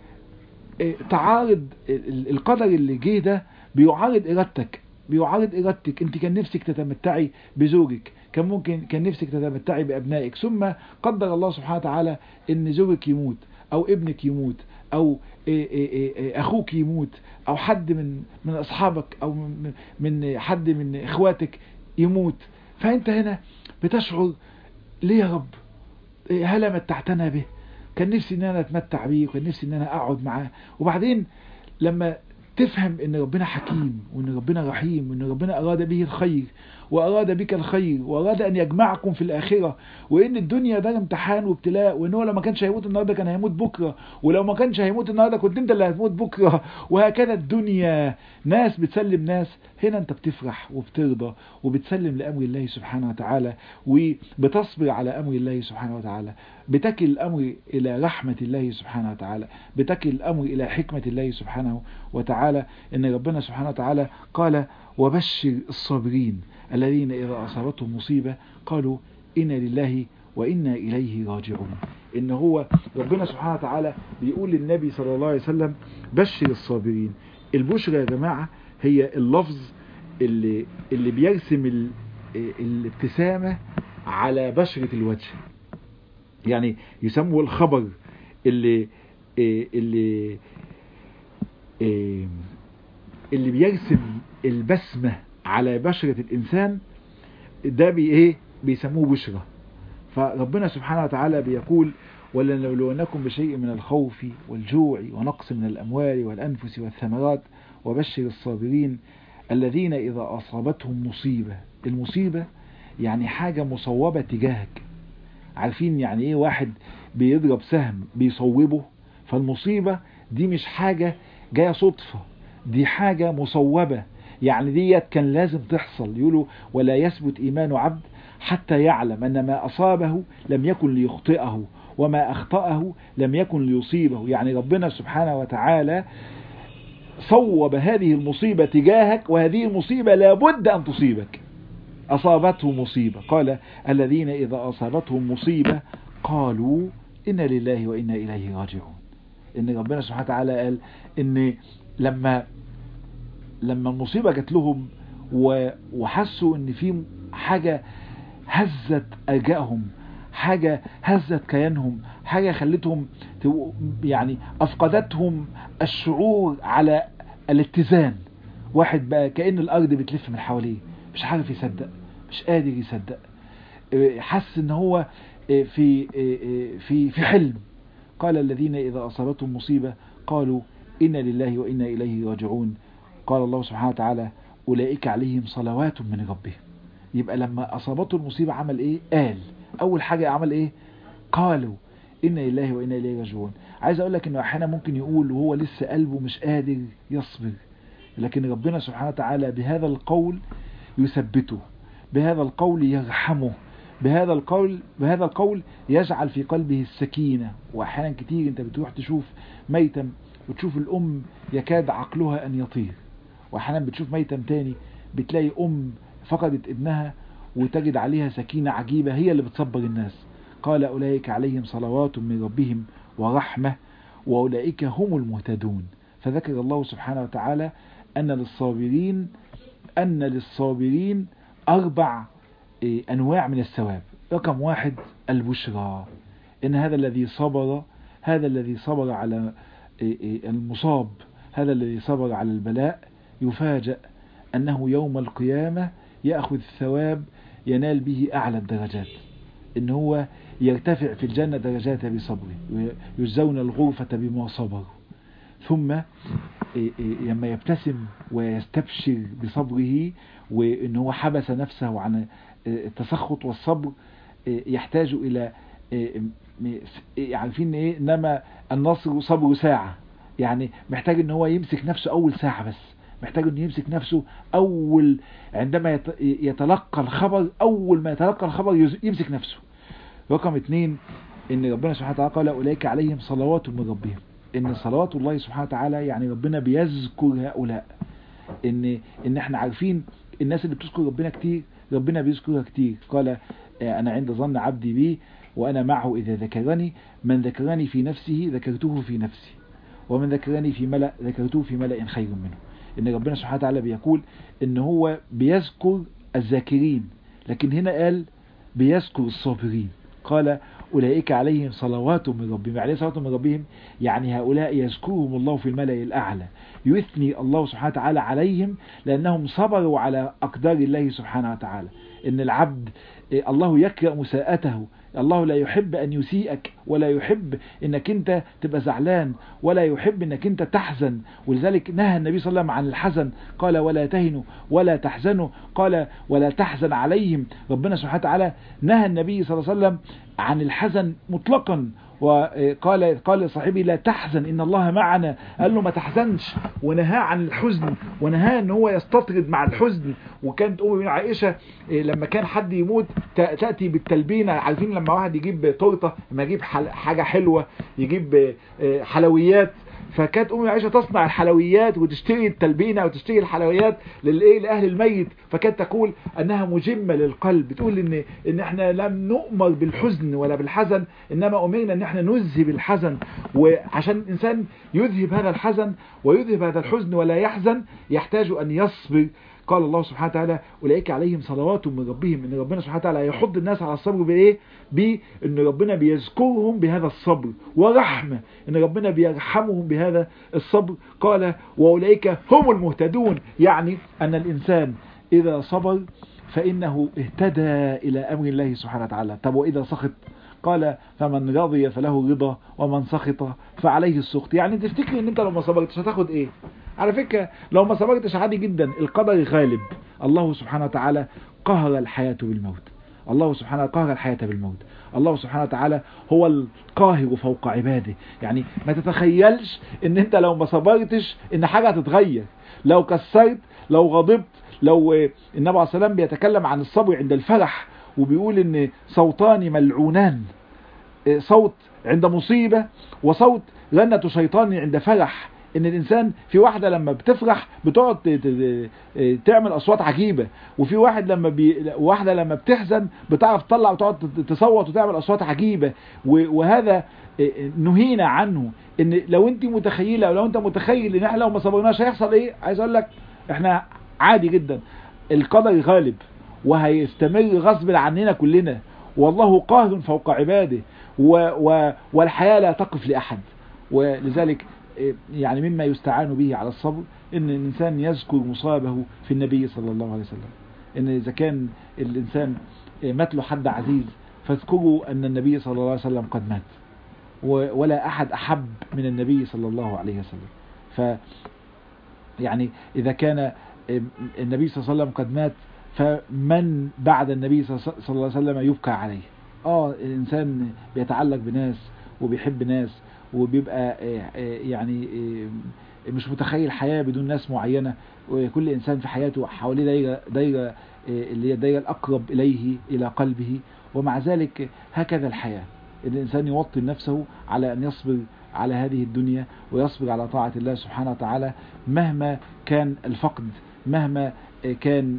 تعارض القدر اللي جه ده بيعارض إرادتك بيعارض إرادتك أنت كان نفسك تتمتعي بزوجك كان ممكن كان نفسك تتمتعي بأبنائك ثم قدر الله سبحانه وتعالى أن زوجك يموت أو ابنك يموت أو أخوك يموت أو حد من من أصحابك أو من حد من إخواتك يموت فأنت هنا بتشعر ليه يا رب هلا متعتنا به كان نفسي ان انا اتمتع بيه وكان نفسي ان انا اقعد معاه وبعدين لما تفهم ان ربنا حكيم وان ربنا رحيم وان ربنا اراد به الخير واراد بك الخير واراد ان يجمعكم في الاخرة وان الدنيا ده امتحان وابتلاء وان هو لو ما كانش هيموت النهارده كان هيموت بكرة ولو ما كانش هيموت النهارده كنت انت اللي هتموت بكرة وهكذا الدنيا ناس بتسلم ناس هنا انت بتفرح وبترضى وبتسلم لامر الله سبحانه وتعالى وبتصبر على امر الله سبحانه وتعالى بتكل الامر الى رحمة الله سبحانه وتعالى بتكل الامر الى حكمة الله سبحانه وتعالى ان ربنا سبحانه وتعالى قال وبشر الصابرين الذين إذا أصابتهم مصيبة قالوا إنا لله وإنا إليه راجعون إن هو ربنا سبحانه وتعالى بيقول للنبي صلى الله عليه وسلم بشر الصابرين البشرى يا جماعة هي اللفظ اللي, اللي بيرسم الابتسامة على بشرة الوجه يعني يسموه الخبر اللي اللي اللي بيرسم البسمة على بشرة الإنسان ده بي ايه بيسموه بشرة فربنا سبحانه وتعالى بيقول ولنبلونكم بشيء من الخوف والجوع ونقص من الأموال والأنفس والثمرات وبشر الصابرين الذين إذا أصابتهم مصيبة المصيبة يعني حاجة مصوبة تجاهك عارفين يعني ايه واحد بيضرب سهم بيصوبه فالمصيبة دي مش حاجة جاية صدفة دي حاجة مصوبة يعني ديت كان لازم تحصل يقولوا ولا يثبت إيمان عبد حتى يعلم أن ما أصابه لم يكن ليخطئه وما أخطأه لم يكن ليصيبه يعني ربنا سبحانه وتعالى صوب هذه المصيبة تجاهك وهذه المصيبة لابد أن تصيبك أصابته مصيبة قال الذين إذا أصابتهم مصيبة قالوا إنا لله وإنا إليه راجعون إن ربنا سبحانه وتعالى قال إن لما لما المصيبة جات لهم وحسوا إن في حاجة هزت أرجائهم حاجة هزت كيانهم حاجة خلتهم يعني أفقدتهم الشعور على الاتزان واحد بقى كأن الأرض بتلف من حواليه مش عارف يصدق مش قادر يصدق حس ان هو في في في حلم قال الذين إذا أصابتهم مصيبة قالوا إنا لله وإنا إليه راجعون قال الله سبحانه وتعالى أولئك عليهم صلوات من ربهم يبقى لما أصابته المصيبة عمل إيه قال أول حاجة عمل إيه قالوا إنا لله وإنا إليه راجعون عايز أقول لك إنه أحيانا ممكن يقول وهو لسه قلبه مش قادر يصبر لكن ربنا سبحانه وتعالى بهذا القول يثبته بهذا القول يرحمه بهذا القول بهذا القول يجعل في قلبه السكينة وأحيانا كتير أنت بتروح تشوف ميتم وتشوف الأم يكاد عقلها أن يطير وأحيانا بتشوف ميتم تاني بتلاقي أم فقدت ابنها وتجد عليها سكينة عجيبة هي اللي بتصبر الناس قال أولئك عليهم صلوات من ربهم ورحمة وأولئك هم المهتدون فذكر الله سبحانه وتعالى أن للصابرين أن للصابرين أربع أنواع من الثواب رقم واحد البشرى إن هذا الذي صبر هذا الذي صبر على المصاب هذا الذي صبر على البلاء يفاجأ أنه يوم القيامة يأخذ ثواب ينال به أعلى الدرجات إن هو يرتفع في الجنة درجات بصبره يجزون الغرفة بما صبر ثم لما يبتسم ويستبشر بصبره وإن هو حبس نفسه عن التسخط والصبر يحتاج إلى عارفين إيه إنما النصر صبر ساعة يعني محتاج إن هو يمسك نفسه أول ساعة بس محتاج إنه يمسك نفسه أول عندما يتلقى الخبر أول ما يتلقى الخبر يمسك نفسه رقم اثنين إن ربنا سبحانه وتعالى قال أولئك عليهم صلوات من ربهم إن صلوات الله سبحانه وتعالى يعني ربنا بيذكر هؤلاء إن إن إحنا عارفين الناس اللي بتذكر ربنا كتير ربنا بيذكرها كتير قال أنا عند ظن عبدي بي وأنا معه إذا ذكرني من ذكرني في نفسه ذكرته في نفسي ومن ذكرني في ملأ ذكرته في ملأ خير منه إن ربنا سبحانه وتعالى بيقول إن هو بيذكر الذاكرين لكن هنا قال بيذكر الصابرين قال أولئك عليهم صلوات من ربهم عليه صلوات من ربهم يعني هؤلاء يذكرهم الله في الملأ الأعلى يثني الله سبحانه وتعالى عليهم لأنهم صبروا على أقدار الله سبحانه وتعالى إن العبد الله يكرأ مساءته الله لا يحب أن يسيئك ولا يحب أنك أنت تبقى زعلان ولا يحب أنك أنت تحزن ولذلك نهى النبي صلى الله عليه وسلم عن الحزن قال ولا تهنوا ولا تحزنوا قال ولا تحزن عليهم ربنا سبحانه وتعالى نهى النبي صلى الله عليه وسلم عن الحزن مطلقا وقال قال لصاحبه لا تحزن ان الله معنا قال له ما تحزنش ونهاه عن الحزن ونهاه ان هو يستطرد مع الحزن وكانت ام عائشه لما كان حد يموت تاتي بالتلبينه عارفين لما واحد يجيب تورته لما يجيب حاجه حلوه يجيب حلويات فكانت ام عائشه تصنع الحلويات وتشتري التلبينه وتشتري الحلويات للايه لاهل الميت فكانت تقول انها مجمه للقلب بتقول ان ان احنا لم نؤمر بالحزن ولا بالحزن انما امرنا ان احنا نذهب الحزن وعشان الانسان يذهب هذا الحزن ويذهب هذا الحزن ولا يحزن يحتاج ان يصبر قال الله سبحانه وتعالى أولئك عليهم صلوات من ربهم إن ربنا سبحانه وتعالى يحض الناس على الصبر بإيه بإن ربنا بيذكرهم بهذا الصبر ورحمة إن ربنا بيرحمهم بهذا الصبر قال وأولئك هم المهتدون يعني أن الإنسان إذا صبر فإنه اهتدى إلى أمر الله سبحانه وتعالى طب وإذا سخط قال فمن رضي فله رضا ومن سخط فعليه السخط يعني تفتكر ان انت لو ما صبرتش هتاخد ايه على فكرة لو ما صبرتش عادي جدا القدر غالب الله سبحانه وتعالى قهر الحياة بالموت الله سبحانه قهر الحياة بالموت الله سبحانه وتعالى هو القاهر فوق عباده يعني ما تتخيلش ان انت لو ما صبرتش ان حاجة هتتغير لو كسرت لو غضبت لو النبي عليه السلام بيتكلم عن الصبر عند الفرح وبيقول ان صوتان ملعونان صوت عند مصيبة وصوت لنة شيطان عند فرح ان الانسان في واحده لما بتفرح بتقعد تعمل اصوات عجيبه وفي واحد لما بي واحده لما بتحزن بتعرف تطلع وتقعد تصوت وتعمل اصوات عجيبه وهذا نهينا عنه ان لو انت متخيله او لو انت متخيل ان احنا لو ما صبرناش هيحصل ايه عايز اقول لك احنا عادي جدا القدر غالب وهيستمر غصب عننا كلنا والله قاهر فوق عباده و و والحياة لا تقف لأحد ولذلك يعني مما يستعان به على الصبر ان الانسان يذكر مصابه في النبي صلى الله عليه وسلم ان اذا كان الانسان مات له حد عزيز فاذكروا ان النبي صلى الله عليه وسلم قد مات ولا احد احب من النبي صلى الله عليه وسلم ف يعني اذا كان النبي صلى الله عليه وسلم قد مات فمن بعد النبي صلى الله عليه وسلم يبكى عليه اه الانسان بيتعلق بناس وبيحب ناس وبيبقى يعني مش متخيل حياة بدون ناس معينة وكل انسان في حياته حواليه دايرة دايرة اللي هي الدايرة الاقرب اليه الى قلبه ومع ذلك هكذا الحياة الانسان يوطن نفسه على ان يصبر على هذه الدنيا ويصبر على طاعة الله سبحانه وتعالى مهما كان الفقد مهما كان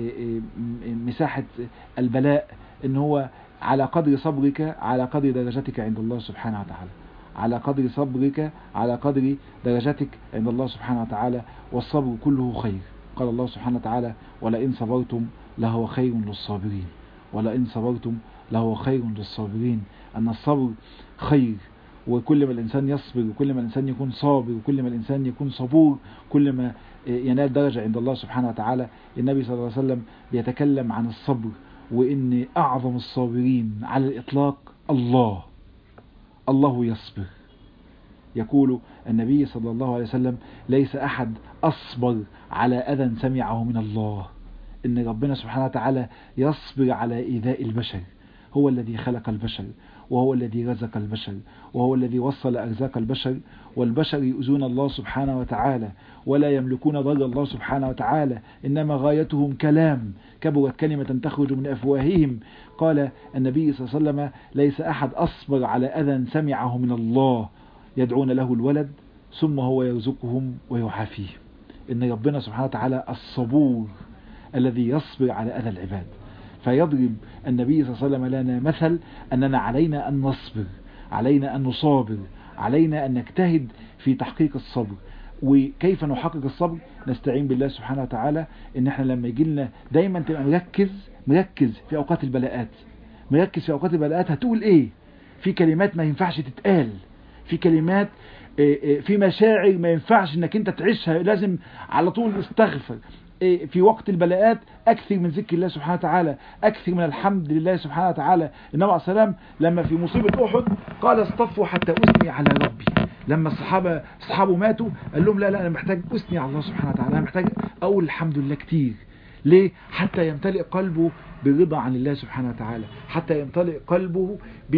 مساحة البلاء ان هو على قدر صبرك على قدر درجتك عند الله سبحانه وتعالى على قدر صبرك على قدر درجتك عند الله سبحانه وتعالى والصبر كله خير قال الله سبحانه وتعالى ولئن صبرتم لهو خير للصابرين ولئن صبرتم لهو خير للصابرين أن الصبر خير وكل ما الإنسان يصبر وكل ما الإنسان يكون صابر وكل ما الإنسان يكون صبور كل ما ينال درجة عند الله سبحانه وتعالى النبي صلى الله عليه وسلم بيتكلم عن الصبر وإن أعظم الصابرين على الإطلاق الله الله يصبر يقول النبي صلى الله عليه وسلم ليس أحد أصبر على أذى سمعه من الله إن ربنا سبحانه وتعالى يصبر على إيذاء البشر هو الذي خلق البشر وهو الذي رزق البشر وهو الذي وصل أرزاق البشر والبشر يؤذون الله سبحانه وتعالى ولا يملكون ضر الله سبحانه وتعالى إنما غايتهم كلام كبرت كلمة تخرج من أفواههم قال النبي صلى الله عليه وسلم ليس أحد أصبر على أذى سمعه من الله يدعون له الولد ثم هو يرزقهم ويعافيهم إن ربنا سبحانه وتعالى الصبور الذي يصبر على أذى العباد فيضرب النبي صلى الله عليه وسلم لنا مثل أننا علينا أن نصبر علينا أن نصابر علينا أن نجتهد في تحقيق الصبر وكيف نحقق الصبر نستعين بالله سبحانه وتعالى ان احنا لما يجي لنا دايما تبقى مركز مركز في اوقات البلاءات مركز في اوقات البلاءات هتقول ايه في كلمات ما ينفعش تتقال في كلمات في مشاعر ما ينفعش انك انت تعيشها لازم على طول استغفر في وقت البلاءات أكثر من ذكر الله سبحانه وتعالى أكثر من الحمد لله سبحانه وتعالى النبي عليه السلام لما في مصيبة أحد قال اصطفوا حتى أثني على ربي لما الصحابة أصحابه ماتوا قال لهم لا لا أنا محتاج أثني على الله سبحانه وتعالى أنا محتاج أقول الحمد لله كتير ليه حتى يمتلئ قلبه برضا عن الله سبحانه وتعالى حتى يمتلئ قلبه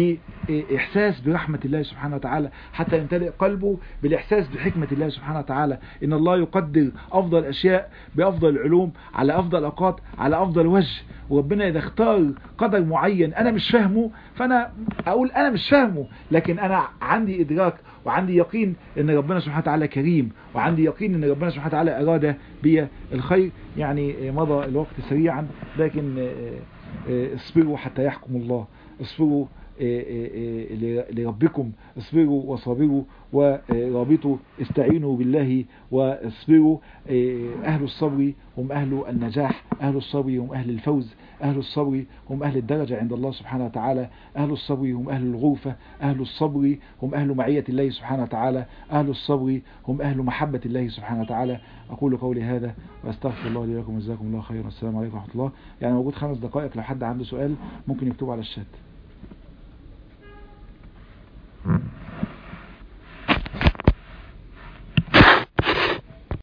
بإحساس برحمة الله سبحانه وتعالى حتى يمتلئ قلبه بالإحساس بحكمة الله سبحانه وتعالى إن الله يقدر أفضل الأشياء بأفضل العلوم على أفضل الأوقات على أفضل وجه وربنا إذا اختار قدر معين أنا مش فاهمه فأنا أقول أنا مش فاهمه لكن أنا عندي إدراك وعندي يقين ان ربنا سبحانه وتعالى كريم وعندي يقين ان ربنا سبحانه وتعالى اراد بي الخير يعني مضى الوقت سريعا لكن اصبروا حتى يحكم الله اصبروا لربكم اصبروا وصابروا ورابطوا استعينوا بالله واصبروا أهل الصبر هم أهل النجاح أهل الصبر هم أهل الفوز أهل الصبر هم أهل الدرجة عند الله سبحانه وتعالى أهل الصبر هم أهل الغرفة أهل الصبر هم أهل معية الله سبحانه وتعالى أهل الصبر هم أهل محبة الله سبحانه وتعالى أقول قولي هذا وأستغفر الله لي ولكم وجزاكم الله خيرا والسلام عليكم ورحمة الله يعني موجود خمس دقائق لو حد عنده سؤال ممكن يكتبه على الشات